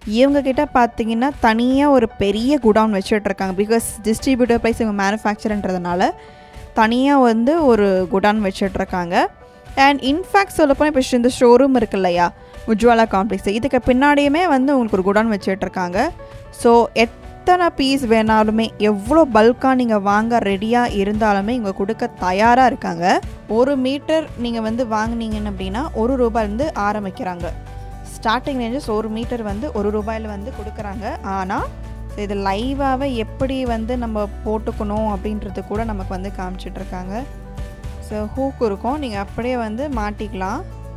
இவங்க கிட்ட பார்த்தீங்கன்னா தனியாக ஒரு பெரிய குடவுன் வச்சுட்ருக்காங்க பிகாஸ் டிஸ்ட்ரிபியூட்டர் ப்ரைஸ் இவங்க மேனுஃபேக்சர்ன்றதுனால தனியாக வந்து ஒரு குடவுன் வச்சுட்ருக்காங்க அண்ட் இன்ஃபேக்ட் சொல்லப்போனால் இப்போ இந்த ஷோரூம் இருக்கு இல்லையா உஜ்வாலா காம்ப்ளெக்ஸ் இதுக்கு பின்னாடியுமே வந்து உங்களுக்கு ஒரு குடவுன் வச்சுட்ருக்காங்க ஸோ எத்தனை பீஸ் வேணாலுமே எவ்வளோ பல்காக நீங்கள் வாங்க ரெடியாக இருந்தாலுமே இவங்க கொடுக்க தயாராக இருக்காங்க ஒரு மீட்டர் நீங்கள் வந்து வாங்குனீங்கன்னு அப்படின்னா ஒரு ரூபாயிலேருந்து ஆரம்பிக்கிறாங்க ஸ்டார்டிங் ரேஞ்சஸ் ஒரு மீட்டர் வந்து ஒரு ரூபாயில் வந்து கொடுக்குறாங்க ஆனால் இது லைவாகவே எப்படி வந்து நம்ம போட்டுக்கணும் அப்படின்றது கூட நமக்கு வந்து காமிச்சிட்ருக்காங்க ஸோ ஹூக் இருக்கும் நீங்கள் அப்படியே வந்து மாட்டிக்கலாம்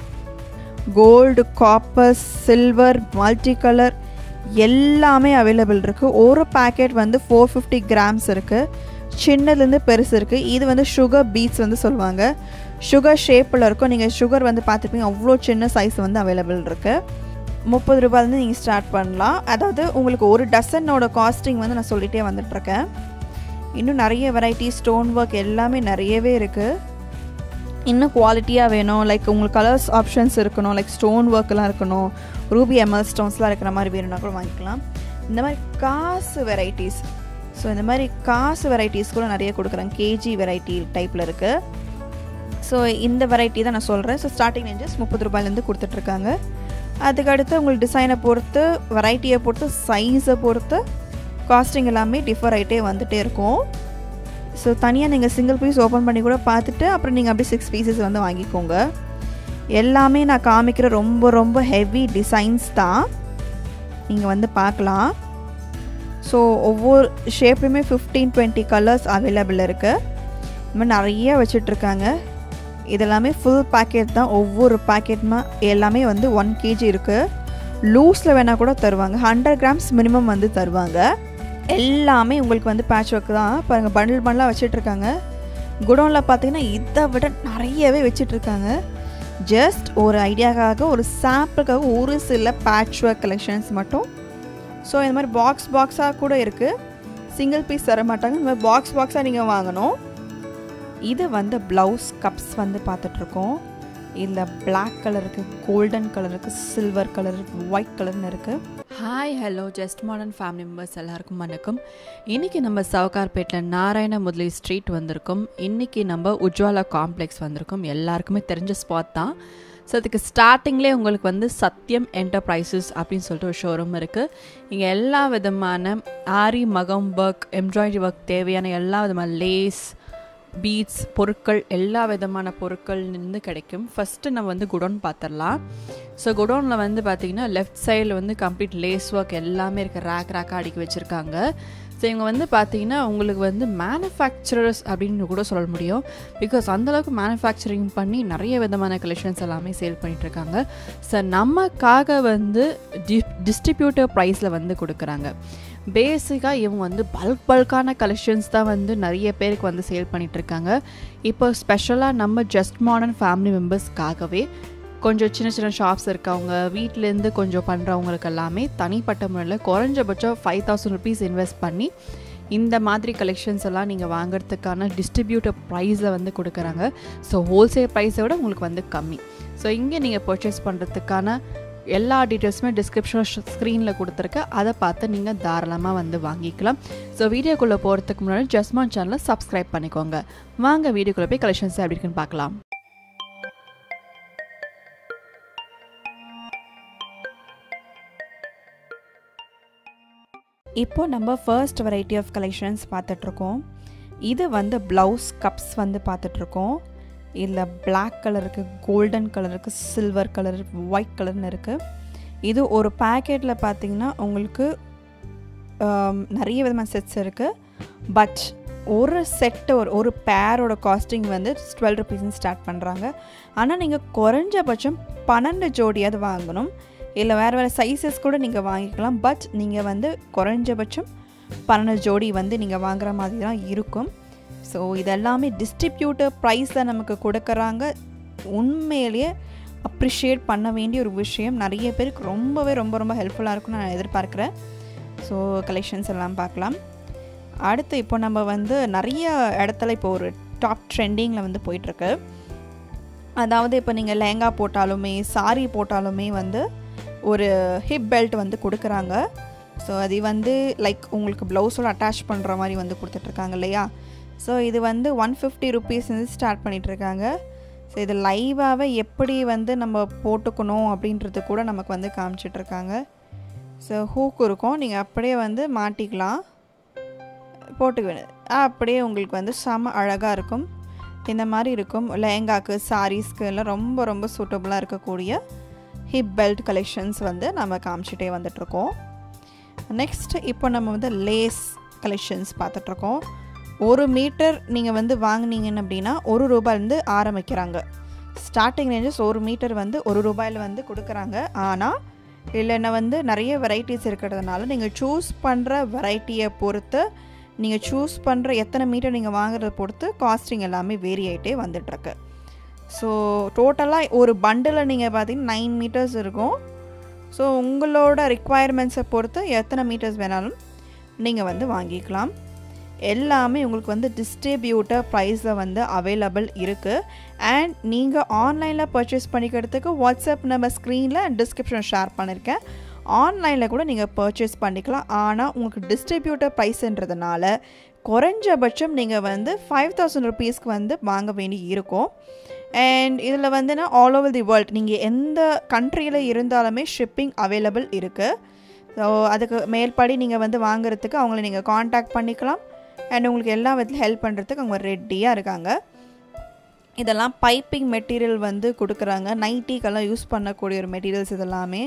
gold copper silver multi colour எல்லாமே அவைலபிள் இருக்குது ஒரு பேக்கெட் வந்து ஃபோர் ஃபிஃப்டி கிராம்ஸ் இருக்குது சின்னதுலேருந்து பெருசு இருக்குது இது வந்து சுகர் பீட்ஸ் வந்து சொல்லுவாங்க சுகர் ஷேப்பில் இருக்கும் நீங்கள் சுகர் வந்து பார்த்துருப்பீங்க அவ்வளோ சின்ன சைஸ் வந்து அவைலபிள் இருக்குது முப்பது ரூபாயிலேருந்து நீங்கள் ஸ்டார்ட் பண்ணலாம் அதாவது உங்களுக்கு ஒரு டசனோட காஸ்டிங் வந்து நான் சொல்லிகிட்டே வந்துட்டுருக்கேன் இன்னும் நிறைய வெரைட்டி ஸ்டோன் ஒர்க் எல்லாமே நிறையவே இருக்குது இன்னும் குவாலிட்டியாக வேணும் லைக் உங்களுக்கு கலர்ஸ் ஆப்ஷன்ஸ் இருக்கணும் லைக் ஸ்டோன் ஒர்க்லாம் இருக்கணும் ரூபி எம்எல் ஸ்டோன்ஸ்லாம் இருக்கிற மாதிரி வேணும்னா கூட வாங்கிக்கலாம் இந்த மாதிரி காசு வெரைட்டிஸ் ஸோ இந்த மாதிரி காசு வெரைட்டிஸ் கூட நிறைய கொடுக்குறாங்க கேஜி வெரைட்டி டைப்பில் இருக்குது ஸோ இந்த வெரைட்டி தான் நான் சொல்கிறேன் ஸோ ஸ்டார்டிங் ரேஞ்சஸ் முப்பது ரூபாயிலேருந்து கொடுத்துட்ருக்காங்க அதுக்கடுத்து உங்களுக்கு டிசைனை பொறுத்து வெரைட்டியை பொறுத்து சைஸை பொறுத்து காஸ்டிங் எல்லாமே டிஃபர் ஆகிட்டே வந்துகிட்டே இருக்கும் ஸோ தனியாக நீங்கள் சிங்கிள் பீஸ் ஓப்பன் பண்ணி கூட பார்த்துட்டு அப்புறம் நீங்கள் அப்படியே சிக்ஸ் பீசஸ் வந்து வாங்கிக்கோங்க எல்லாமே நான் காமிக்கிற ரொம்ப ரொம்ப ஹெவி டிசைன்ஸ் தான் நீங்கள் வந்து பார்க்கலாம் ஸோ ஒவ்வொரு ஷேப்லையுமே ஃபிஃப்டீன் டுவெண்ட்டி கலர்ஸ் அவைலபிள் இருக்குது இந்த மாதிரி நிறைய வச்சிட்ருக்காங்க இதெல்லாமே ஃபுல் பேக்கெட் தான் ஒவ்வொரு பேக்கெட்மா எல்லாமே வந்து ஒன் கேஜி இருக்குது லூஸில் வேணால் கூட தருவாங்க ஹண்ட்ரட் கிராம்ஸ் மினிமம் வந்து தருவாங்க எல்லாமே உங்களுக்கு வந்து பேட்ச் ஒர்க் தான் பாருங்கள் பண்டில் பண்டலாக வச்சிட்ருக்காங்க குடோனில் பார்த்தீங்கன்னா இதை விட நிறையவே வச்சிட்ருக்காங்க ஜஸ்ட் ஒரு ஐடியாக்காக ஒரு சாம்பிளுக்காக ஒரு சில பேட்ச் ஒர்க் கலெக்ஷன்ஸ் மட்டும் ஸோ இந்த மாதிரி பாக்ஸ் பாக்ஸாக கூட இருக்குது சிங்கிள் பீஸ் தர மாட்டாங்க இந்த மாதிரி பாக்ஸ் பாக்ஸாக நீங்கள் வாங்கணும் இது வந்து ப்ளவுஸ் கப்ஸ் வந்து பார்த்துட்ருக்கோம் இதில் பிளாக் கலர் இருக்குது கோல்டன் கலர் இருக்குது சில்வர் கலர் இருக்குது ஒயிட் கலர்னு இருக்குது hi hello just modern family members எல்லாருக்கும் வணக்கம் இன்றைக்கி நம்ம சவுகார்பேட்டில் நாராயண முதலி ஸ்ட்ரீட் வந்திருக்கோம் இன்றைக்கி நம்ம உஜ்வாலா காம்ப்ளெக்ஸ் வந்திருக்கோம் எல்லாருக்குமே தெரிஞ்ச ஸ்பாட் தான் ஸோ அதுக்கு ஸ்டார்டிங்லேயே உங்களுக்கு வந்து சத்யம் என்டர்பிரைசஸ் அப்படின்னு சொல்லிட்டு ஒரு ஷோரூம் இருக்குது இங்கே எல்லா விதமான ஆரி மகம் ஒர்க் எம்ப்ராய்டரி ஒர்க் தேவையான எல்லா விதமான லேஸ் பீட்ஸ் பொருட்கள் எல்லா விதமான பொருட்கள் இருந்து கிடைக்கும் ஃபஸ்ட்டு நம்ம வந்து குடோன் பார்த்துடலாம் ஸோ குடோனில் வந்து பார்த்திங்கன்னா லெஃப்ட் சைடில் வந்து கம்ப்ளீட் லேஸ் ஒர்க் எல்லாமே இருக்க ரேக் ரேக்காக அடுக்கி வச்சுருக்காங்க ஸோ இவங்க வந்து பார்த்தீங்கன்னா உங்களுக்கு வந்து மேனுஃபேக்சரர்ஸ் அப்படின்னு கூட சொல்ல முடியும் பிகாஸ் அந்தளவுக்கு மேனுஃபேக்சரிங் பண்ணி நிறைய விதமான கலெக்ஷன்ஸ் எல்லாமே சேல் பண்ணிகிட்ருக்காங்க ஸோ நமக்காக வந்து டி டிஸ்ட்ரிபியூட்டர் ப்ரைஸில் வந்து கொடுக்குறாங்க பேசிக்காக இவங்க வந்து பல்க் பல்கான கலெக்ஷன்ஸ் தான் வந்து நிறைய பேருக்கு வந்து சேல் பண்ணிகிட்ருக்காங்க இப்போ ஸ்பெஷலாக நம்ம ஜஸ்ட் மாடர்ன் ஃபேமிலி மெம்பர்ஸ்க்காகவே கொஞ்சம் சின்ன சின்ன ஷாப்ஸ் இருக்கவங்க வீட்டிலேருந்து கொஞ்சம் பண்ணுறவங்களுக்கு எல்லாமே தனிப்பட்ட முறையில் குறைஞ்சபட்சம் ஃபைவ் தௌசண்ட் ருபீஸ் இன்வெஸ்ட் பண்ணி இந்த மாதிரி கலெக்ஷன்ஸ் எல்லாம் நீங்கள் வாங்குறதுக்கான டிஸ்ட்ரிபியூட்டர் ப்ரைஸில் வந்து கொடுக்குறாங்க ஸோ ஹோல்சேல் ப்ரைஸை விட உங்களுக்கு வந்து கம்மி ஸோ இங்கே நீங்கள் பர்ச்சேஸ் பண்ணுறதுக்கான எல்லா டீட்டெயில்ஸுமே டிஸ்கிரிப்ஷன் ஸ்க்ரீனில் கொடுத்துருக்கேன் அதை பார்த்து நீங்கள் தாராளமாக வந்து வாங்கிக்கலாம் ஸோ வீடியோக்குள்ளே போகிறதுக்கு முன்னாடி ஜஸ்மான் சேனலை சப்ஸ்கிரைப் பண்ணிக்கோங்க வாங்க வீடியோக்குள்ளே போய் கலெக்ஷன்ஸ் எப்படி இருக்குன்னு பார்க்கலாம் இப்போ நம்ம ஃபர்ஸ்ட் வெரைட்டி ஆஃப் கலெக்ஷன்ஸ் பார்த்துட்ருக்கோம் இது வந்து ப்ளவுஸ் கப்ஸ் வந்து பார்த்துட்ருக்கோம் இதில் பிளாக் கலர் இருக்குது கோல்டன் கலர் இருக்குது சில்வர் கலர் ஒயிட் கலர்னு இருக்குது இது ஒரு பேக்கெட்டில் பார்த்தீங்கன்னா உங்களுக்கு நிறைய விதமான செட்ஸ் இருக்குது பட் ஒரு செட்டு ஒரு ஒரு பேரோட காஸ்டிங் வந்து டுவெல் ருபீஸ்னு ஸ்டார்ட் பண்ணுறாங்க ஆனால் நீங்கள் குறைஞ்சபட்சம் பன்னெண்டு ஜோடியாவது வாங்கணும் இல்லை வேறு வேறு சைஸஸ் கூட நீங்கள் வாங்கிக்கலாம் பட் நீங்கள் வந்து குறைஞ்சபட்சம் பன்னெண்டு ஜோடி வந்து நீங்கள் வாங்குற மாதிரி தான் இருக்கும் ஸோ இதெல்லாமே டிஸ்ட்ரிபியூட்டர் ப்ரைஸில் நமக்கு கொடுக்குறாங்க உண்மையிலேயே அப்ரிஷியேட் பண்ண வேண்டிய ஒரு விஷயம் நிறைய பேருக்கு ரொம்பவே ரொம்ப ரொம்ப ஹெல்ப்ஃபுல்லாக இருக்கும்னு நான் எதிர்பார்க்குறேன் ஸோ கலெக்ஷன்ஸ் எல்லாம் பார்க்கலாம் அடுத்து இப்போ நம்ம வந்து நிறைய இடத்துல இப்போ ஒரு டாப் ட்ரெண்டிங்கில் வந்து போயிட்டுருக்கு அதாவது இப்போ நீங்கள் லெஹங்கா போட்டாலுமே சாரி போட்டாலுமே வந்து ஒரு ஹிப் பெல்ட் வந்து கொடுக்குறாங்க ஸோ அது வந்து லைக் உங்களுக்கு ப்ளவுஸோட அட்டாச் பண்ணுற மாதிரி வந்து கொடுத்துட்ருக்காங்க இல்லையா ஸோ இது வந்து ஒன் ஃபிஃப்டி ருபீஸ் வந்து ஸ்டார்ட் பண்ணிகிட்ருக்காங்க ஸோ இது லைவாகவே எப்படி வந்து நம்ம போட்டுக்கணும் அப்படின்றது கூட நமக்கு வந்து காமிச்சிட்ருக்காங்க ஸோ ஹூக் இருக்கும் நீங்கள் அப்படியே வந்து மாட்டிக்கலாம் போட்டுக்க அப்படியே உங்களுக்கு வந்து செம அழகாக இருக்கும் இந்த மாதிரி இருக்கும் லெஹங்காக்கு சாரீஸ்க்கு எல்லாம் ரொம்ப ரொம்ப சூட்டபுளாக இருக்கக்கூடிய ஹிப் பெல்ட் கலெக்ஷன்ஸ் வந்து நம்ம காமிச்சிட்டே வந்துட்ருக்கோம் நெக்ஸ்ட் இப்போ நம்ம வந்து லேஸ் கலெக்ஷன்ஸ் பார்த்துட்ருக்கோம் ஒரு மீட்டர் நீங்கள் வந்து வாங்கினீங்கன்னு அப்படின்னா ஒரு ரூபாயிலேருந்து ஆரம்பிக்கிறாங்க ஸ்டார்டிங் ரேஞ்சஸ் ஒரு மீட்டர் வந்து ஒரு ரூபாயில் வந்து கொடுக்குறாங்க ஆனால் இல்லைன்னா வந்து நிறைய வெரைட்டிஸ் இருக்கிறதுனால நீங்கள் சூஸ் பண்ணுற வெரைட்டியை பொறுத்து நீங்கள் சூஸ் பண்ணுற எத்தனை மீட்டர் நீங்கள் வாங்குறத பொறுத்து காஸ்டிங் எல்லாமே வேரி ஆகிட்டே வந்துட்டுருக்கு ஸோ டோட்டலாக ஒரு பண்டில் நீங்கள் பார்த்தீங்கன்னா நைன் மீட்டர்ஸ் இருக்கும் ஸோ உங்களோட ரிக்குவயர்மெண்ட்ஸை பொறுத்து எத்தனை மீட்டர்ஸ் வேணாலும் நீங்கள் வந்து வாங்கிக்கலாம் எல்லாமே உங்களுக்கு வந்து டிஸ்ட்ரிபியூட்டர் ப்ரைஸில் வந்து அவைலபிள் இருக்குது அண்ட் நீங்கள் ஆன்லைனில் பர்ச்சேஸ் பண்ணிக்கிறதுக்கு வாட்ஸ்அப் நம்ம ஸ்க்ரீனில் டிஸ்கிரிப்ஷன் ஷேர் பண்ணியிருக்கேன் ஆன்லைனில் கூட நீங்கள் பர்ச்சேஸ் பண்ணிக்கலாம் ஆனால் உங்களுக்கு டிஸ்ட்ரிபியூட்டர் ப்ரைஸுன்றதுனால குறைஞ்சபட்சம் நீங்கள் வந்து ஃபைவ் தௌசண்ட் ருபீஸ்க்கு வந்து வாங்க வேண்டி இருக்கும் அண்ட் இதில் வந்துன்னா ஆல் ஓவர் தி வேர்ல்ட் நீங்கள் எந்த கண்ட்ரியில் இருந்தாலுமே ஷிப்பிங் அவைலபிள் இருக்குது ஸோ அதுக்கு மேல்படி நீங்கள் வந்து வாங்குறதுக்கு அவங்கள நீங்கள் காண்டாக்ட் பண்ணிக்கலாம் அண்ட் உங்களுக்கு எல்லா விதத்தில் ஹெல்ப் பண்ணுறதுக்கு அவங்க ரெடியாக இருக்காங்க இதெல்லாம் பைப்பிங் மெட்டீரியல் வந்து கொடுக்குறாங்க நைட்டிக்கெல்லாம் யூஸ் பண்ணக்கூடிய ஒரு மெட்டீரியல்ஸ் இதெல்லாமே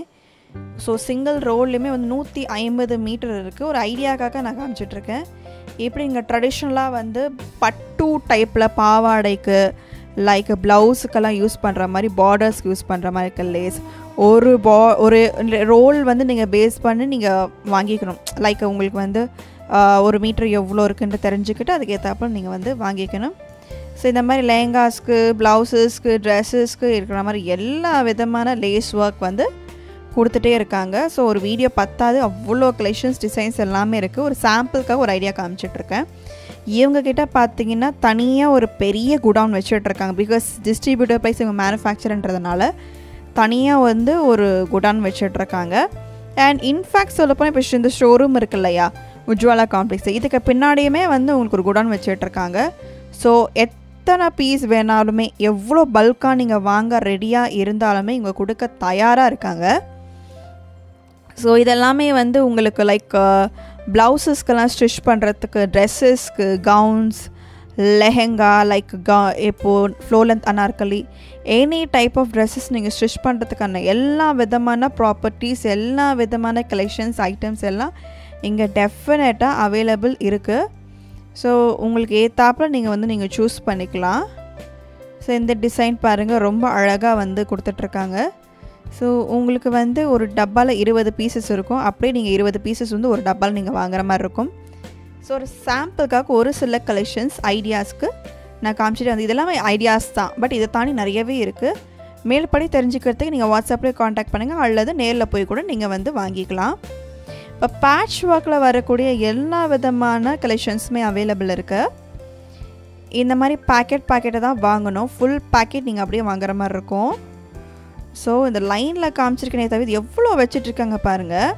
ஸோ சிங்கிள் ரோல்லையுமே வந்து நூற்றி ஐம்பது மீட்டர் இருக்குது ஒரு ஐடியாக்காக நான் காமிச்சிட்ருக்கேன் எப்படி இங்கே ட்ரெடிஷ்னலாக வந்து பட்டு டைப்பில் பாவாடைக்கு லைக் ப்ளவுஸுக்கெல்லாம் யூஸ் பண்ணுற மாதிரி பார்டர்ஸ்க்கு யூஸ் பண்ணுற மாதிரி இருக்க லேஸ் ஒரு பா ஒரு ரோல் வந்து நீங்கள் பேஸ் பண்ணி நீங்கள் வாங்கிக்கணும் லைக் உங்களுக்கு வந்து ஒரு மீட்டர் எவ்வளோ இருக்குன்னு தெரிஞ்சுக்கிட்டு அதுக்கேற்றாப்புல நீங்கள் வந்து வாங்கிக்கணும் ஸோ இந்த மாதிரி லெஹங்காஸ்க்கு ப்ளவுசஸ்க்கு ட்ரெஸ்ஸஸ்க்கு இருக்கிற மாதிரி எல்லா விதமான லேஸ் ஒர்க் வந்து கொடுத்துட்டே இருக்காங்க ஸோ ஒரு வீடியோ பத்தாது அவ்வளோ கலெக்ஷன்ஸ் டிசைன்ஸ் எல்லாமே இருக்குது ஒரு சாம்பிளுக்காக ஒரு ஐடியா காமிச்சிட்ருக்கேன் இவங்க கிட்ட பார்த்தீங்கன்னா தனியாக ஒரு பெரிய குடவுன் வச்சுட்ருக்காங்க பிகாஸ் டிஸ்ட்ரிபியூட்டர் ப்ரைஸ் இவங்க மேனுஃபேக்சர்ன்றதுனால தனியாக வந்து ஒரு குடவுன் வச்சுட்ருக்காங்க அண்ட் இன்ஃபேக்ட் சொல்லப்போனால் இப்போ இந்த ஷோரூம் இருக்கு இல்லையா உஜ்வாலா காம்ப்ளெக்ஸ் இதுக்கு பின்னாடியுமே வந்து உங்களுக்கு ஒரு குடவுன் வச்சுட்ருக்காங்க ஸோ எத்தனை பீஸ் வேணாலுமே எவ்வளோ பல்காக நீங்கள் வாங்க ரெடியாக இருந்தாலுமே இவங்க கொடுக்க தயாராக இருக்காங்க ஸோ இதெல்லாமே வந்து உங்களுக்கு லைக் ப்ளவுசஸ்க்கெல்லாம் ஸ்டிச் பண்ணுறதுக்கு ட்ரெஸ்ஸஸ்க்கு கவுன்ஸ் லெஹெங்கா லைக் கா இப்போது ஃப்ளோலந்த் anarkali any type of dresses நீங்கள் ஸ்டிச் பண்ணுறதுக்கான எல்லா விதமான ப்ராப்பர்ட்டிஸ் எல்லா விதமான கலெக்ஷன்ஸ் ஐட்டம்ஸ் எல்லாம் இங்கே டெஃபினட்டாக அவைலபிள் இருக்குது ஸோ உங்களுக்கு ஏற்றாப்பில் நீங்கள் வந்து நீங்கள் சூஸ் பண்ணிக்கலாம் ஸோ இந்த டிசைன் பாருங்கள் ரொம்ப அழகாக வந்து கொடுத்துட்ருக்காங்க ஸோ உங்களுக்கு வந்து ஒரு டப்பாவில் இருபது பீசஸ் இருக்கும் அப்படியே நீங்கள் இருபது பீசஸ் வந்து ஒரு டப்பாவில் நீங்கள் வாங்குற மாதிரி இருக்கும் ஸோ ஒரு சாம்பிளுக்காக ஒரு சில கலெக்ஷன்ஸ் ஐடியாஸ்க்கு நான் காமிச்சிட்டு வந்து இதெல்லாமே ஐடியாஸ் தான் பட் இதை தாண்டி நிறையவே இருக்குது மேல்படி தெரிஞ்சுக்கிறதுக்கு நீங்கள் வாட்ஸ்அப்லேயே காண்டாக்ட் பண்ணுங்கள் அல்லது நேரில் போய் கூட நீங்கள் வந்து வாங்கிக்கலாம் இப்போ பேட்ச் ஒர்க்கில் வரக்கூடிய எல்லா விதமான கலெக்ஷன்ஸுமே அவைலபிள் இருக்குது இந்த மாதிரி பேக்கெட் பேக்கெட்டை தான் வாங்கணும் ஃபுல் பேக்கெட் நீங்கள் அப்படியே வாங்குற மாதிரி இருக்கும் ஸோ இந்த லைனில் காமிச்சிருக்கனே தவிர எவ்வளோ வச்சிட்ருக்காங்க பாருங்கள்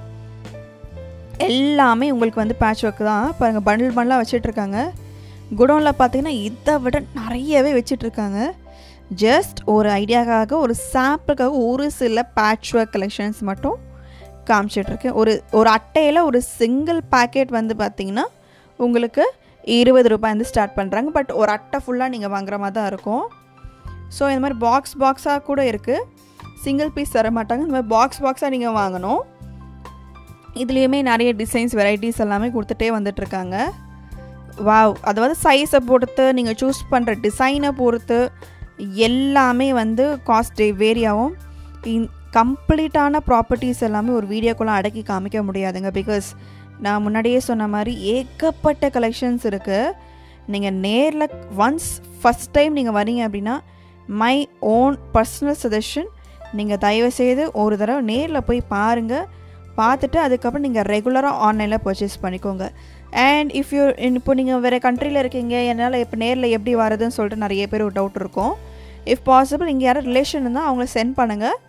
எல்லாமே உங்களுக்கு வந்து பேட்ச் ஒர்க் தான் பாருங்கள் பண்டில் பண்டலாக வச்சிட்ருக்காங்க குடோனில் பார்த்தீங்கன்னா இதை விட நிறையவே வச்சிட்ருக்காங்க ஜஸ்ட் ஒரு ஐடியாக்காக ஒரு சாம்பிளுக்காக ஒரு சில பேட்ச் ஒர்க் கலெக்ஷன்ஸ் மட்டும் காமிச்சிட்ருக்கேன் ஒரு ஒரு அட்டையில் ஒரு சிங்கிள் பேக்கெட் வந்து பார்த்திங்கன்னா உங்களுக்கு இருபது ரூபாய் வந்து ஸ்டார்ட் பண்ணுறாங்க பட் ஒரு அட்டை ஃபுல்லாக நீங்கள் வாங்குற மாதிரி தான் இருக்கும் ஸோ இந்த மாதிரி பாக்ஸ் பாக்ஸாக கூட இருக்குது சிங்கிள் பீஸ் தர மாட்டாங்க இந்த மாதிரி பாக்ஸ் பாக்ஸாக நீங்கள் வாங்கணும் இதுலேயுமே நிறைய டிசைன்ஸ் வெரைட்டிஸ் எல்லாமே கொடுத்துட்டே வந்துட்டுருக்காங்க வாவ் அதாவது சைஸை பொறுத்து நீங்கள் சூஸ் பண்ணுற டிசைனை பொறுத்து எல்லாமே வந்து காஸ்ட் வேரி ஆகும் இன் கம்ப்ளீட்டான ப்ராப்பர்ட்டிஸ் எல்லாமே ஒரு வீடியோக்குள்ளே அடக்கி காமிக்க முடியாதுங்க பிகாஸ் நான் முன்னாடியே சொன்ன மாதிரி ஏகப்பட்ட கலெக்ஷன்ஸ் இருக்குது நீங்கள் நேரில் ஒன்ஸ் ஃபஸ்ட் டைம் நீங்கள் வரீங்க அப்படின்னா மை ஓன் பர்சனல் சஜஷன் நீங்கள் தயவுசெய்து ஒரு தடவை நேரில் போய் பாருங்கள் பார்த்துட்டு அதுக்கப்புறம் நீங்கள் ரெகுலராக ஆன்லைனில் பர்ச்சேஸ் பண்ணிக்கோங்க அண்ட் இஃப் யூ இப்போ நீங்கள் வேறு கண்ட்ரியில் இருக்கீங்க என்னால் இப்போ நேரில் எப்படி வரதுன்னு சொல்லிட்டு நிறைய பேர் ஒரு டவுட் இருக்கும் இஃப் பாசிபிள் இங்கே யாரும் ரிலேஷன் இருந்தால் அவங்கள சென்ட் பண்ணுங்கள்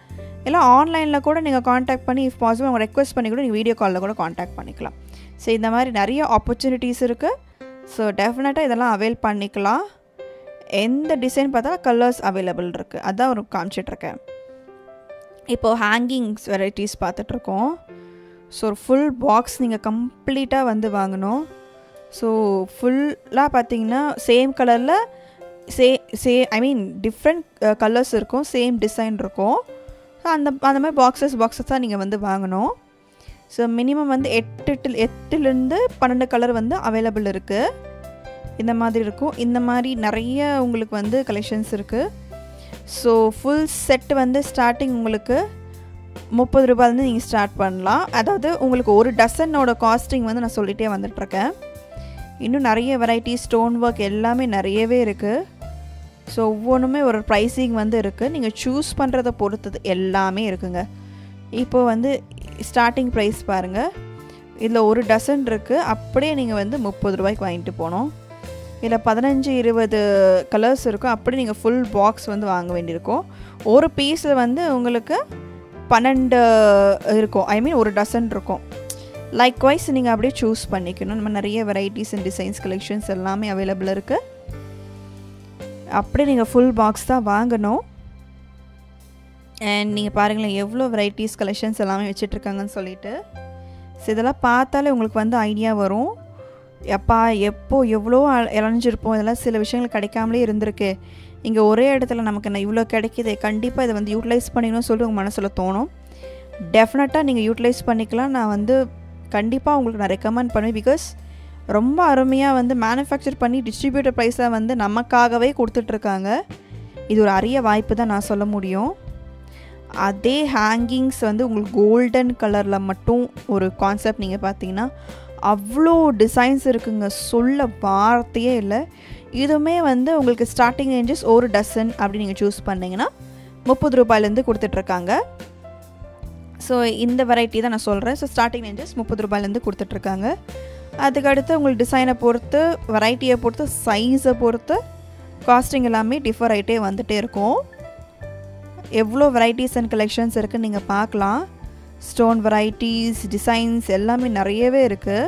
இல்லை ஆன்லைனில் கூட நீங்கள் காண்டாக்ட் பண்ணி இஃப் பாசிபிள் அவங்க ரெக்வஸ்ட் பண்ணி கூட நீங்கள் வீடியோ காலில் கூட காண்டாக்ட் பண்ணிக்கலாம் ஸோ இந்த மாதிரி நிறைய ஆப்பர்ச்சுனிட்டிஸ் இருக்குது ஸோ டெஃபினட்டாக இதெல்லாம் அவைல் பண்ணிக்கலாம் எந்த டிசைன் பார்த்தா கலர்ஸ் அவைலபிள் இருக்குது அதான் ஒரு காமிச்சிட்ருக்கேன் இப்போது ஹேங்கிங்ஸ் வெரைட்டிஸ் பார்த்துட்ருக்கோம் ஸோ ஒரு ஃபுல் பாக்ஸ் நீங்கள் கம்ப்ளீட்டாக வந்து வாங்கணும் ஸோ ஃபுல்லாக பார்த்தீங்கன்னா சேம் கலரில் say say I mean different colours இருக்கும் சேம் டிசைன் இருக்கும் ஸோ அந்த அந்த மாதிரி பாக்ஸஸ் பாக்ஸஸ் தான் நீங்கள் வந்து வாங்கணும் ஸோ மினிமம் வந்து எட்டு எட்டுலேருந்து பன்னெண்டு கலர் வந்து அவைலபிள் இருக்குது இந்த மாதிரி இருக்கும் இந்த மாதிரி நிறைய உங்களுக்கு வந்து கலெக்ஷன்ஸ் இருக்குது ஸோ ஃபுல் செட் வந்து ஸ்டார்டிங் உங்களுக்கு முப்பது ரூபாயிலேருந்து நீங்கள் ஸ்டார்ட் பண்ணலாம் அதாவது உங்களுக்கு ஒரு டசனோட காஸ்டிங் வந்து நான் சொல்லிகிட்டே வந்துட்டுருக்கேன் இன்னும் நிறைய வெரைட்டி ஸ்டோன் ஒர்க் எல்லாமே நிறையவே இருக்குது ஸோ ஒவ்வொன்றுமே ஒரு ப்ரைஸிங் வந்து இருக்குது நீங்கள் சூஸ் பண்ணுறத பொறுத்தது எல்லாமே இருக்குங்க இப்போது வந்து ஸ்டார்டிங் ப்ரைஸ் பாருங்கள் இதில் ஒரு டசன் இருக்குது அப்படியே நீங்கள் வந்து முப்பது ரூபாய்க்கு வாங்கிட்டு போகணும் இதில் பதினஞ்சு இருபது கலர்ஸ் இருக்கும் அப்படி நீங்கள் ஃபுல் பாக்ஸ் வந்து வாங்க வேண்டியிருக்கும் ஒரு பீஸில் வந்து உங்களுக்கு பன்னெண்டு இருக்கும் ஐ மீன் ஒரு டசன் இருக்கும் லைக் வைஸ் நீங்கள் அப்படியே சூஸ் பண்ணிக்கணும் நம்ம நிறைய வெரைட்டிஸ் அண்ட் டிசைன்ஸ் கலெக்ஷன்ஸ் எல்லாமே அவைலபிள் இருக்குது அப்படியே நீங்கள் ஃபுல் பாக்ஸ் தான் வாங்கணும் அண்ட் நீங்கள் பாருங்களேன் எவ்வளோ வெரைட்டிஸ் கலெக்ஷன்ஸ் எல்லாமே வச்சிட்ருக்காங்கன்னு சொல்லிட்டு ஸோ இதெல்லாம் பார்த்தாலே உங்களுக்கு வந்து ஐடியா வரும் எப்பா எப்போ எவ்வளோ இழஞ்சிருப்போம் இதெல்லாம் சில விஷயங்கள் கிடைக்காமலே இருந்திருக்கு இங்கே ஒரே இடத்துல நமக்கு நான் இவ்வளோ கிடைக்கிது கண்டிப்பாக இதை வந்து யூட்டிலைஸ் பண்ணிக்கணும்னு சொல்லிட்டு உங்கள் மனசில் தோணும் டெஃபினட்டாக நீங்கள் யூட்டிலைஸ் பண்ணிக்கலாம் நான் வந்து கண்டிப்பாக உங்களுக்கு நான் ரெக்கமெண்ட் பண்ணுவேன் பிகாஸ் ரொம்ப அருமையாக வந்து மேனுஃபேக்சர் பண்ணி டிஸ்ட்ரிபியூட்டர் ப்ரைஸாக வந்து நமக்காகவே கொடுத்துட்ருக்காங்க இது ஒரு அரிய வாய்ப்பு தான் நான் சொல்ல முடியும் அதே ஹேங்கிங்ஸ் வந்து உங்களுக்கு கோல்டன் கலரில் மட்டும் ஒரு கான்செப்ட் நீங்கள் பார்த்தீங்கன்னா அவ்வளோ டிசைன்ஸ் இருக்குங்க சொல்ல வார்த்தையே இல்லை இதுவுமே வந்து உங்களுக்கு ஸ்டார்டிங் ரேஞ்சஸ் ஒரு டசன் அப்படி நீங்கள் சூஸ் பண்ணிங்கன்னா முப்பது ரூபாயிலேருந்து கொடுத்துட்ருக்காங்க ஸோ இந்த வெரைட்டி தான் நான் சொல்கிறேன் ஸோ ஸ்டார்டிங் ரேஞ்சஸ் முப்பது ரூபாயிலேருந்து கொடுத்துட்ருக்காங்க அதுக்கடுத்து உங்களுக்கு டிசைனை பொறுத்து வெரைட்டியை பொறுத்து சைஸை பொறுத்து காஸ்டிங் எல்லாமே டிஃபர் ஆகிட்டே வந்துகிட்டே இருக்கும் எவ்வளோ வெரைட்டிஸ் அண்ட் கலெக்ஷன்ஸ் இருக்குன்னு நீங்கள் பார்க்கலாம் ஸ்டோன் வெரைட்டிஸ் டிசைன்ஸ் எல்லாமே நிறையவே இருக்குது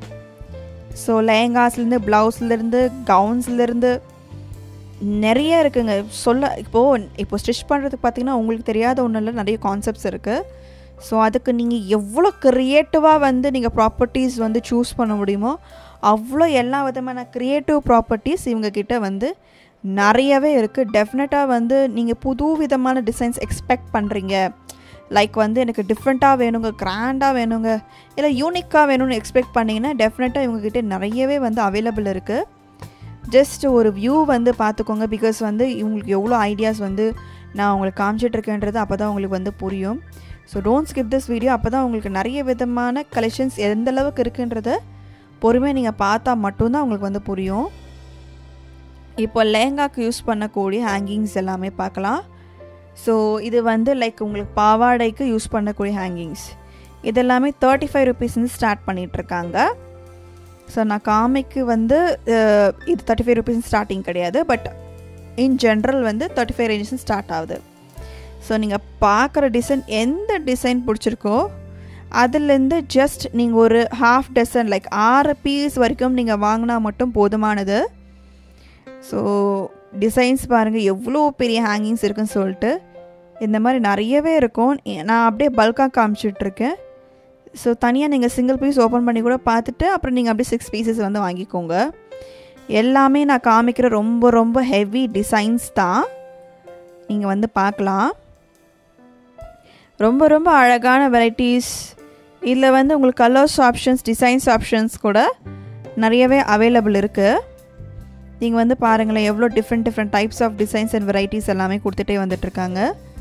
ஸோ லெஹங்காஸ்லேருந்து ப்ளவுஸ்லேருந்து கவுன்ஸ்லேருந்து நிறைய இருக்குங்க சொல்ல இப்போது இப்போ ஸ்டிச் பண்ணுறதுக்கு பார்த்தீங்கன்னா உங்களுக்கு தெரியாத ஒன்றும் இல்லை நிறைய கான்செப்ட்ஸ் இருக்குது ஸோ அதுக்கு நீங்கள் எவ்வளோ க்ரியேட்டிவாக வந்து நீங்கள் ப்ராப்பர்ட்டிஸ் வந்து சூஸ் பண்ண முடியுமோ அவ்வளோ எல்லா விதமான க்ரியேட்டிவ் ப்ராப்பர்ட்டிஸ் இவங்கக்கிட்ட வந்து நிறையவே இருக்குது டெஃபினட்டாக வந்து நீங்கள் புது விதமான டிசைன்ஸ் எக்ஸ்பெக்ட் பண்ணுறீங்க லைக் வந்து எனக்கு டிஃப்ரெண்ட்டாக வேணுங்க கிராண்டாக வேணுங்க இல்லை யூனிக்காக வேணும்னு எக்ஸ்பெக்ட் பண்ணிங்கன்னா டெஃபினட்டாக இவங்ககிட்ட நிறையவே வந்து அவைலபிள் இருக்குது ஜஸ்ட் ஒரு வியூ வந்து பார்த்துக்கோங்க பிகாஸ் வந்து இவங்களுக்கு எவ்வளோ ஐடியாஸ் வந்து நான் உங்களுக்கு காமிச்சிட்ருக்கேன்றது அப்போ தான் உங்களுக்கு வந்து புரியும் so don't skip this video அப்போ தான் உங்களுக்கு நிறைய விதமான கலெக்ஷன்ஸ் எந்த அளவுக்கு இருக்குன்றத பொறுமையாக நீங்கள் பார்த்தா மட்டும்தான் உங்களுக்கு வந்து புரியும் இப்போ லெஹங்காக்கு யூஸ் பண்ணக்கூடிய ஹேங்கிங்ஸ் எல்லாமே பார்க்கலாம் ஸோ இது வந்து லைக் உங்களுக்கு பாவாடைக்கு யூஸ் பண்ணக்கூடிய ஹேங்கிங்ஸ் இதெல்லாமே தேர்ட்டி ஃபைவ் ருபீஸ்லேருந்து ஸ்டார்ட் பண்ணிகிட்ருக்காங்க ஸோ நான் காமிக்கு வந்து இது தேர்ட்டி ஃபைவ் ருபீஸ் ஸ்டார்டிங் கிடையாது பட் இன் ஜென்ரல் வந்து தேர்ட்டி ஃபைவ் ரேஞ்சஸ் ஸ்டார்ட் ஆகுது ஸோ நீங்கள் பார்க்குற டிசைன் எந்த டிசைன் பிடிச்சிருக்கோ அதுலேருந்து ஜஸ்ட் நீங்கள் ஒரு ஹாஃப் டசன் லைக் ஆறு பீஸ் வரைக்கும் நீங்கள் வாங்கினா மட்டும் போதுமானது ஸோ டிசைன்ஸ் பாருங்கள் எவ்வளோ பெரிய ஹேங்கிங்ஸ் இருக்குன்னு சொல்லிட்டு இந்த மாதிரி நிறையவே இருக்கும் நான் அப்படியே பல்காக காமிச்சிட்ருக்கேன் ஸோ தனியாக நீங்கள் சிங்கிள் பீஸ் ஓப்பன் பண்ணி கூட பார்த்துட்டு அப்புறம் நீங்கள் அப்படியே சிக்ஸ் பீசஸ் வந்து வாங்கிக்கோங்க எல்லாமே நான் காமிக்கிற ரொம்ப ரொம்ப ஹெவி டிசைன்ஸ் தான் நீங்கள் வந்து பார்க்கலாம் ரொம்ப ரொம்ப அழகான வெரைட்டிஸ் இதில் வந்து உங்களுக்கு கலர்ஸ் ஆப்ஷன்ஸ் டிசைன்ஸ் ஆப்ஷன்ஸ் கூட நிறையவே அவைலபிள் இருக்குது நீங்கள் வந்து பாருங்களேன் எவ்வளோ different different types of designs and varieties எல்லாமே கொடுத்துட்டே வந்துட்டுருக்காங்க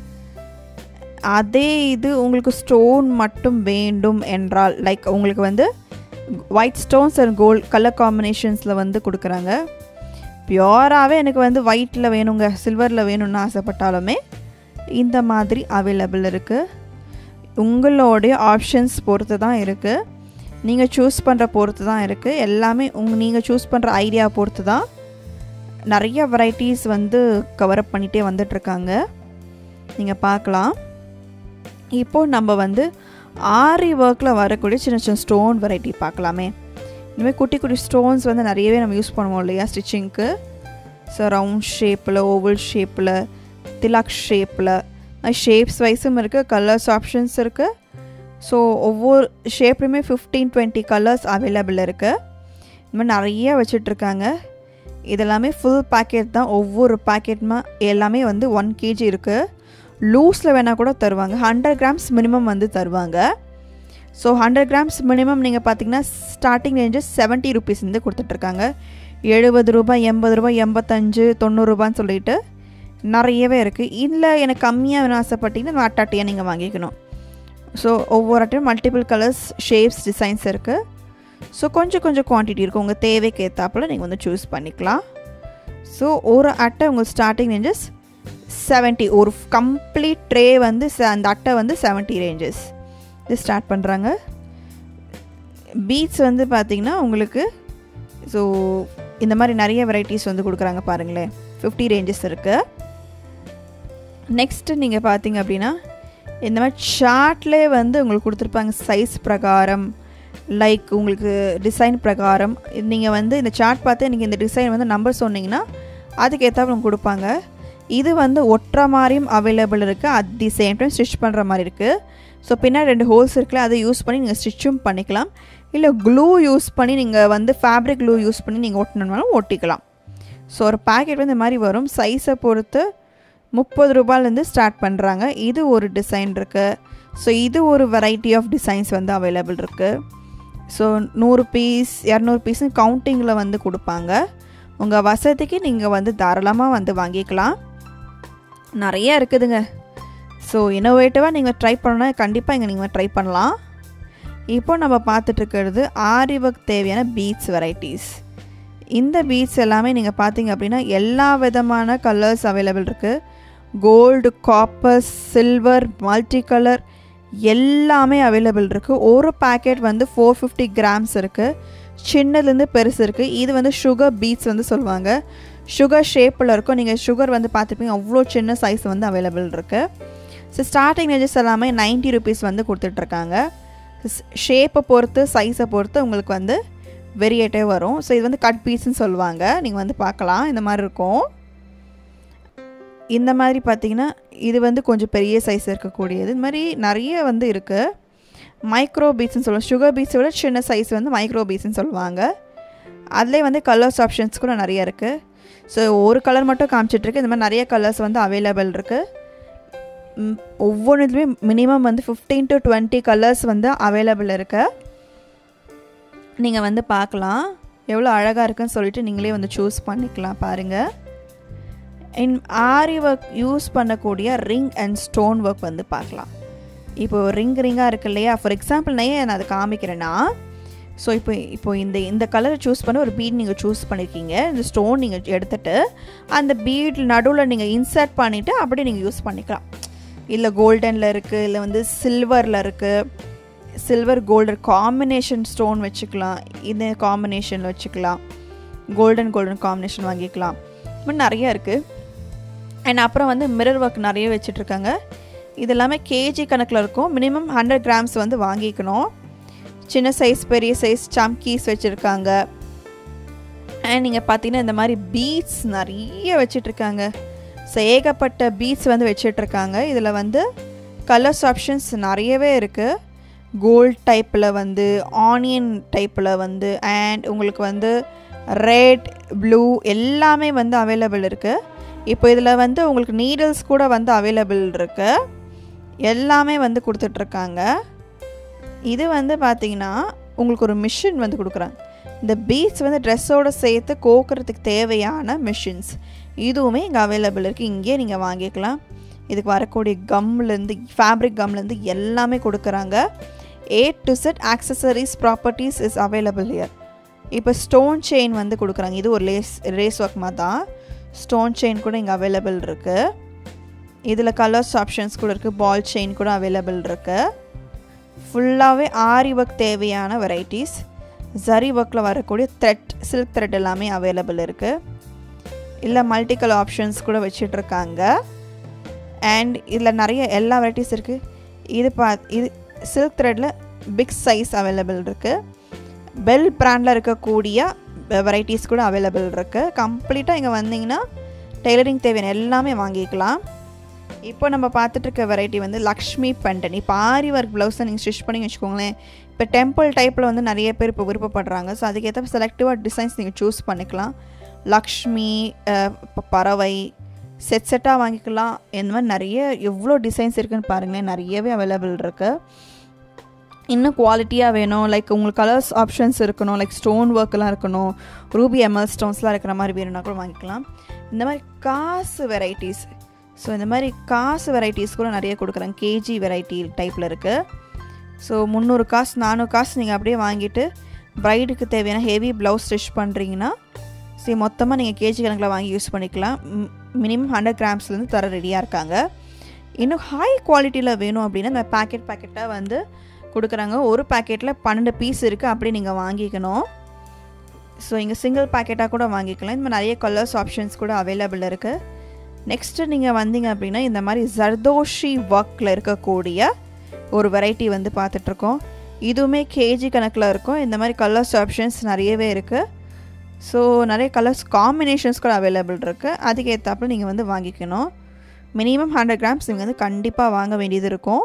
அதே இது உங்களுக்கு ஸ்டோன் மட்டும் வேண்டும் என்றால் லைக் உங்களுக்கு வந்து white stones and gold colour காம்பினேஷன்ஸில் வந்து கொடுக்குறாங்க பியோராகவே எனக்கு வந்து ஒயிட்டில் வேணுங்க சில்வரில் வேணும்னு ஆசைப்பட்டாலுமே இந்த மாதிரி அவைலபிள் இருக்குது உங்களுடைய ஆப்ஷன்ஸ் பொறுத்து தான் இருக்குது நீங்கள் சூஸ் பண்ணுற பொறுத்து தான் இருக்குது எல்லாமே உங் நீங்கள் சூஸ் பண்ணுற ஐடியா பொறுத்து தான் நிறைய வெரைட்டிஸ் வந்து கவர் அப் பண்ணிகிட்டே வந்துட்ருக்காங்க நீங்கள் பார்க்கலாம் இப்போது நம்ம வந்து ஆரி ஒர்க்கில் வரக்கூடிய சின்ன சின்ன ஸ்டோன் வெரைட்டி பார்க்கலாமே இனிமேல் குட்டி குட்டி ஸ்டோன்ஸ் வந்து நிறையவே நம்ம யூஸ் பண்ணுவோம் இல்லையா ஸ்டிச்சிங்க்கு ஸோ ரவுண்ட் ஷேப்பில் ஓவல் ஷேப்பில் திலாக் ஷேப்பில் ஷேப்ஸ் வைஸும் இருக்குது கலர்ஸ் ஆப்ஷன்ஸ் இருக்குது ஸோ ஒவ்வொரு ஷேப்லையுமே ஃபிஃப்டீன் டுவெண்ட்டி கலர்ஸ் அவைலபிள் இருக்குது இந்த மாதிரி நிறைய வச்சிட்ருக்காங்க இதெல்லாமே ஃபுல் பேக்கெட் தான் ஒவ்வொரு பேக்கெட்மா எல்லாமே வந்து ஒன் கேஜி இருக்குது லூஸில் வேணால் கூட தருவாங்க ஹண்ட்ரட் கிராம்ஸ் மினிமம் வந்து தருவாங்க ஸோ ஹண்ட்ரட் கிராம்ஸ் மினிமம் நீங்கள் பார்த்தீங்கன்னா ஸ்டார்டிங் ரேஞ்சஸ் செவன்ட்டி ருபீஸ் வந்து கொடுத்துட்ருக்காங்க எழுபது ரூபாய் எண்பது ரூபாய் எண்பத்தஞ்சு தொண்ணூறுரூபான்னு சொல்லிட்டு நிறையவே இருக்குது இல்லை எனக்கு கம்மியாக வேணும் ஆசைப்பட்டீங்கன்னா அட்டாட்டியாக நீங்கள் வாங்கிக்கணும் ஸோ ஒவ்வொரு அட்டையும் மல்டிபிள் கலர்ஸ் ஷேப்ஸ் டிசைன்ஸ் இருக்குது ஸோ கொஞ்சம் கொஞ்சம் குவான்டிட்டி இருக்குது உங்கள் தேவைக்கு ஏற்றாப்புல நீங்கள் வந்து சூஸ் பண்ணிக்கலாம் ஸோ ஒரு அட்டை உங்கள் ஸ்டார்டிங் ரேஞ்சஸ் செவன்ட்டி ஒரு கம்ப்ளீட் ட்ரே வந்து அந்த அட்டை வந்து செவன்ட்டி ரேஞ்சஸ் இது ஸ்டார்ட் பண்ணுறாங்க பீட்ஸ் வந்து பார்த்திங்கன்னா உங்களுக்கு ஸோ இந்த மாதிரி நிறைய வெரைட்டிஸ் வந்து கொடுக்குறாங்க பாருங்களேன் ஃபிஃப்டி ரேஞ்சஸ் இருக்குது நெக்ஸ்ட்டு நீங்கள் பார்த்தீங்க அப்படின்னா இந்த மாதிரி சார்ட்லேயே வந்து உங்களுக்கு கொடுத்துருப்பாங்க சைஸ் பிரகாரம் லைக் உங்களுக்கு டிசைன் பிரகாரம் நீங்கள் வந்து இந்த சார்ட் பார்த்து நீங்கள் இந்த டிசைன் வந்து நம்பர் சொன்னீங்கன்னா அதுக்கு ஏற்றாப்புல கொடுப்பாங்க இது வந்து ஒட்டுற மாதிரியும் அவைலபிள் இருக்குது at the same time stitch பண்ணுற மாதிரி இருக்குது ஸோ பின்னாடி ரெண்டு ஹோல்ஸ் இருக்குல்ல அதை யூஸ் பண்ணி நீங்கள் ஸ்டிச்சும் பண்ணிக்கலாம் இல்லை க்ளூ யூஸ் பண்ணி நீங்கள் வந்து ஃபேப்ரிக் க்ளூ யூஸ் பண்ணி நீங்கள் ஒட்டணுனாலும் ஒட்டிக்கலாம் ஸோ ஒரு பேக்கெட் வந்து இந்த மாதிரி வரும் சைஸை பொறுத்து முப்பது ரூபாயிலேருந்து ஸ்டார்ட் பண்ணுறாங்க இது ஒரு டிசைன் இருக்குது ஸோ இது ஒரு வெரைட்டி ஆஃப் டிசைன்ஸ் வந்து அவைலபிள் இருக்குது ஸோ நூறு பீஸ் இரநூறு பீஸ்னு கவுண்டிங்கில் வந்து கொடுப்பாங்க உங்கள் வசதிக்கு நீங்கள் வந்து தாராளமாக வந்து வாங்கிக்கலாம் நிறைய இருக்குதுங்க ஸோ இன்னோவேட்டிவாக நீங்கள் ட்ரை பண்ணால் கண்டிப்பாக இங்கே நீங்கள் ட்ரை பண்ணலாம் இப்போ நம்ம பார்த்துட்ருக்கிறது ஆரி ஒர்க் தேவையான பீட்ஸ் வெரைட்டிஸ் இந்த பீட்ஸ் எல்லாமே நீங்கள் பார்த்தீங்க அப்படின்னா எல்லா விதமான கலர்ஸ் அவைலபிள் இருக்குது gold copper silver multi colour எல்லாமே அவைலபிள் இருக்குது ஒரு பேக்கெட் வந்து ஃபோர் ஃபிஃப்டி கிராம்ஸ் இருக்குது சின்னதுலேருந்து பெருசு இருக்குது இது வந்து சுகர் பீட்ஸ் வந்து சொல்லுவாங்க சுகர் ஷேப்பில் இருக்கும் நீங்கள் சுகர் வந்து பார்த்துப்பீங்க அவ்வளோ சின்ன சைஸ் வந்து அவைலபிள் இருக்குது ஸோ ஸ்டார்டிங் ரேஞ்சஸ் எல்லாமே நைன்ட்டி ருபீஸ் வந்து கொடுத்துட்ருக்காங்க ஷேப்பை பொறுத்து சைஸை பொறுத்து உங்களுக்கு வந்து வெரியேட்டே வரும் ஸோ இது வந்து கட் பீஸ்ன்னு சொல்லுவாங்க நீங்கள் வந்து பார்க்கலாம் இந்த மாதிரி இருக்கும் இந்த மாதிரி பார்த்தீங்கன்னா இது வந்து கொஞ்சம் பெரிய சைஸ் இருக்கக்கூடியது இந்த மாதிரி நிறைய வந்து இருக்குது மைக்ரோ பீட்ஸ்னு சொல்லுவாங்க சுகர் பீட்ஸை விட சின்ன சைஸ் வந்து மைக்ரோ பீட்ஸ்னு சொல்லுவாங்க அதிலே வந்து கலர்ஸ் ஆப்ஷன்ஸ் கூட நிறைய இருக்குது ஸோ ஒரு கலர் மட்டும் காமிச்சிட்ருக்கு இந்த மாதிரி நிறைய கலர்ஸ் வந்து அவைலபிள் இருக்குது ஒவ்வொன்றுத்துலேயுமே மினிமம் வந்து ஃபிஃப்டீன் டு டுவெண்ட்டி கலர்ஸ் வந்து அவைலபிள் இருக்குது நீங்கள் வந்து பார்க்கலாம் எவ்வளோ அழகாக இருக்குன்னு சொல்லிட்டு நீங்களே வந்து சூஸ் பண்ணிக்கலாம் பாருங்கள் இன் ஆரி ஒர்க் யூஸ் பண்ணக்கூடிய ரிங் அண்ட் ஸ்டோன் ஒர்க் வந்து பார்க்கலாம் இப்போது ரிங் ரிங்காக இருக்கு இல்லையா ஃபார் எக்ஸாம்பிள் நான் ஏன் நான் அதை காமிக்கிறேன்னா ஸோ இப்போ இப்போ இந்த இந்த கலரை சூஸ் பண்ண ஒரு பீட் நீங்கள் சூஸ் பண்ணியிருக்கீங்க இந்த ஸ்டோன் நீங்கள் எடுத்துகிட்டு அந்த பீட் நடுவில் நீங்கள் இன்சர்ட் பண்ணிவிட்டு அப்படியே நீங்கள் யூஸ் பண்ணிக்கலாம் இல்லை கோல்டனில் இருக்குது இல்லை வந்து சில்வரில் இருக்குது சில்வர் கோல்டன் காம்பினேஷன் ஸ்டோன் வச்சுக்கலாம் இது காம்பினேஷனில் வச்சுக்கலாம் கோல்டன் கோல்டன் காம்பினேஷன் வாங்கிக்கலாம் இந்த மாதிரி நிறைய இருக்குது அண்ட் அப்புறம் வந்து மிரர் ஒர்க் நிறைய வச்சிட்ருக்காங்க இது எல்லாமே கேஜி கணக்கில் இருக்கும் மினிமம் ஹண்ட்ரட் கிராம்ஸ் வந்து வாங்கிக்கணும் சின்ன சைஸ் பெரிய சைஸ் சம்கீஸ் வச்சுருக்காங்க அண்ட் நீங்கள் பார்த்தீங்கன்னா இந்த மாதிரி பீட்ஸ் நிறைய வச்சிட்ருக்காங்க ஸோ ஏகப்பட்ட பீட்ஸ் வந்து வச்சிட்ருக்காங்க இதில் வந்து கலர்ஸ் ஆப்ஷன்ஸ் நிறையவே இருக்குது கோல்ட் டைப்பில் வந்து ஆனியன் டைப்பில் வந்து அண்ட் உங்களுக்கு வந்து ரெட் ப்ளூ எல்லாமே வந்து அவைலபிள் இருக்குது இப்போ இதில் வந்து உங்களுக்கு நீடல்ஸ் கூட வந்து அவைலபிள் இருக்குது எல்லாமே வந்து கொடுத்துட்ருக்காங்க இது வந்து பார்த்திங்கன்னா உங்களுக்கு ஒரு மிஷின் வந்து கொடுக்குறாங்க இந்த பீட்ஸ் வந்து ட்ரெஸ்ஸோடு சேர்த்து கோக்கிறதுக்கு தேவையான மிஷின்ஸ் இதுவுமே இங்கே அவைலபிள் இருக்குது இங்கேயே நீங்கள் வாங்கிக்கலாம் இதுக்கு வரக்கூடிய கம்லேருந்து ஃபேப்ரிக் கம்லேருந்து எல்லாமே கொடுக்குறாங்க A to Z accessories properties is available here இப்போ ஸ்டோன் செயின் வந்து கொடுக்குறாங்க இது ஒரு லேஸ் ரேஸ் ஒர்க் மாதிரி தான் ஸ்டோன் செயின் கூட இங்கே அவைலபிள் இருக்குது இதில் கலர்ஸ் ஆப்ஷன்ஸ் கூட இருக்குது பால் செயின் கூட அவைலபிள் இருக்குது ஃபுல்லாகவே ஆரி ஒர்க் தேவையான வெரைட்டிஸ் ஜரி ஒர்க்கில் வரக்கூடிய த்ரெட் சில்க் த்ரெட் எல்லாமே அவைலபிள் இருக்குது இல்லை மல்டி கலர் ஆப்ஷன்ஸ் கூட வச்சிட்ருக்காங்க அண்ட் இதில் நிறைய எல்லா வெரைட்டிஸ் இருக்குது இது பா இது சில்க் த்ரெட்டில் பிக் சைஸ் அவைலபிள் இருக்குது பெல் பிராண்டில் இருக்கக்கூடிய வெரைட்டிஸ் கூட அவைலபிள் இருக்குது கம்ப்ளீட்டாக இங்கே வந்தீங்கன்னா டெய்லரிங் தேவையான எல்லாமே வாங்கிக்கலாம் இப்போ நம்ம பார்த்துட்டு இருக்க வெரைட்டி வந்து லக்ஷ்மி பெண்டன் இப்போ ஆரி ஒர்க் ப்ளவுஸை நீங்கள் ஸ்டிச் பண்ணி வச்சுக்கோங்களேன் இப்போ டெம்பிள் டைப்பில் வந்து நிறைய பேர் இப்போ விருப்பப்படுறாங்க ஸோ அதுக்கேற்ற செலக்டிவாக டிசைன்ஸ் நீங்கள் சூஸ் பண்ணிக்கலாம் லக்ஷ்மி அஹ், ப- பறவை செட் செட்டாக வாங்கிக்கலாம் இந்த மாதிரி நிறைய எவ்வளோ டிசைன்ஸ் இருக்குன்னு பாருங்களேன் நிறையவே அவைலபிள் இருக்குது இன்னும் குவாலிட்டியாக வேணும் லைக் உங்களுக்கு கலர்ஸ் ஆப்ஷன்ஸ் இருக்கணும் லைக் ஸ்டோன் ஒர்க்கெலாம் இருக்கணும் ரூபி எம்எல் ஸ்டோன்ஸ்லாம் இருக்கிற மாதிரி வேணும்னா கூட வாங்கிக்கலாம் இந்த மாதிரி காசு வெரைட்டிஸ் ஸோ இந்த மாதிரி காசு வெரைட்டிஸ் கூட நிறைய கொடுக்குறாங்க கேஜி வெரைட்டி டைப்பில் இருக்குது ஸோ முந்நூறு காசு நானூறு காசு நீங்கள் அப்படியே வாங்கிட்டு ப்ரைடுக்கு தேவையான ஹெவி ப்ளவுஸ் ஸ்டிச் பண்ணுறீங்கன்னா சரி மொத்தமாக நீங்கள் கேஜி கணக்கில் வாங்கி யூஸ் பண்ணிக்கலாம் மினிமம் ஹண்ட்ரட் கிராம்ஸ்லேருந்து தர ரெடியாக இருக்காங்க இன்னும் ஹை குவாலிட்டியில் வேணும் அப்படின்னா இந்த பேக்கெட் பேக்கெட்டாக வந்து கொடுக்குறாங்க ஒரு பேக்கெட்டில் பன்னெண்டு பீஸ் இருக்குது அப்படி நீங்கள் வாங்கிக்கணும் ஸோ இங்கே சிங்கிள் பேக்கெட்டாக கூட வாங்கிக்கலாம் இந்த மாதிரி நிறைய கலர்ஸ் ஆப்ஷன்ஸ் கூட அவைலபிள் இருக்குது நெக்ஸ்ட்டு நீங்கள் வந்தீங்க அப்படின்னா இந்த மாதிரி ஜர்தோஷி ஒர்க்கில் இருக்கக்கூடிய ஒரு வெரைட்டி வந்து பார்த்துட்ருக்கோம் இதுவுமே கேஜி கணக்கில் இருக்கும் இந்த மாதிரி கலர்ஸ் ஆப்ஷன்ஸ் நிறையவே இருக்குது ஸோ நிறைய கலர்ஸ் காம்பினேஷன்ஸ் கூட அவைலபிள் இருக்குது அதுக்கு ஏற்றாப்புல நீங்கள் வந்து வாங்கிக்கணும் மினிமம் ஹண்ட்ரட் கிராம்ஸ் நீங்கள் வந்து கண்டிப்பாக வாங்க வேண்டியது இருக்கும்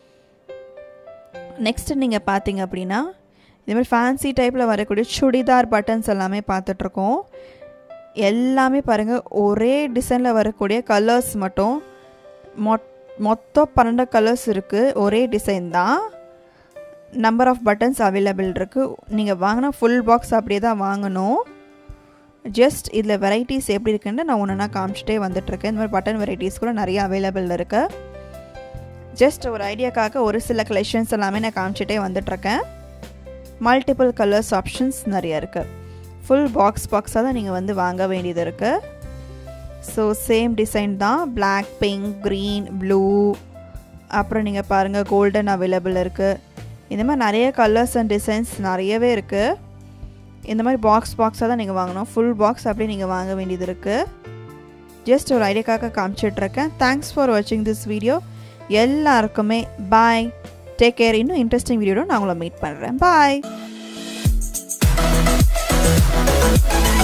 நெக்ஸ்ட்டு நீங்கள் பார்த்தீங்க அப்படின்னா இந்த மாதிரி ஃபேன்சி டைப்பில் வரக்கூடிய சுடிதார் பட்டன்ஸ் எல்லாமே பார்த்துட்ருக்கோம் எல்லாமே பாருங்கள் ஒரே டிசைனில் வரக்கூடிய கலர்ஸ் மட்டும் மொத் மொத்தம் பன்னெண்டு கலர்ஸ் இருக்குது ஒரே டிசைன் தான் நம்பர் ஆஃப் பட்டன்ஸ் அவைலபிள் இருக்குது நீங்கள் வாங்கினா ஃபுல் பாக்ஸ் அப்படியே தான் வாங்கணும் ஜஸ்ட் இதில் வெரைட்டிஸ் எப்படி இருக்குன்னு நான் ஒன்று காமிச்சிட்டே வந்துட்டுருக்கேன் இந்த மாதிரி பட்டன் வெரைட்டிஸ் கூட நிறைய அவைலபிள் இருக்குது ஜஸ்ட் ஒரு ஐடியாக்காக ஒரு சில கலெக்ஷன்ஸ் எல்லாமே நான் காமிச்சிட்டே வந்துட்டுருக்கேன் மல்டிபிள் கலர்ஸ் ஆப்ஷன்ஸ் நிறைய இருக்குது ஃபுல் பாக்ஸ் பாக்ஸாக தான் நீங்கள் வந்து வாங்க வேண்டியது இருக்குது ஸோ சேம் டிசைன் தான் Black பிங்க் க்ரீன் ப்ளூ அப்புறம் நீங்கள் பாருங்கள் கோல்டன் அவைலபிள் இருக்குது இந்த மாதிரி நிறைய கலர்ஸ் அண்ட் டிசைன்ஸ் நிறையவே இருக்குது இந்த மாதிரி பாக்ஸ் பாக்ஸாக தான் நீங்கள் வாங்கணும் ஃபுல் பாக்ஸ் அப்படியே நீங்கள் வாங்க வேண்டியது இருக்குது ஜஸ்ட் ஒரு ஐடியாக்காக காமிச்சிட்ருக்கேன் தேங்க்ஸ் ஃபார் வாட்சிங் திஸ் வீடியோ எல்லாருக்குமே பாய் டேக் கேர் இன்னும் இன்ட்ரெஸ்டிங் வீடியோட நான் உங்களை மீட் பண்ணுறேன் பாய்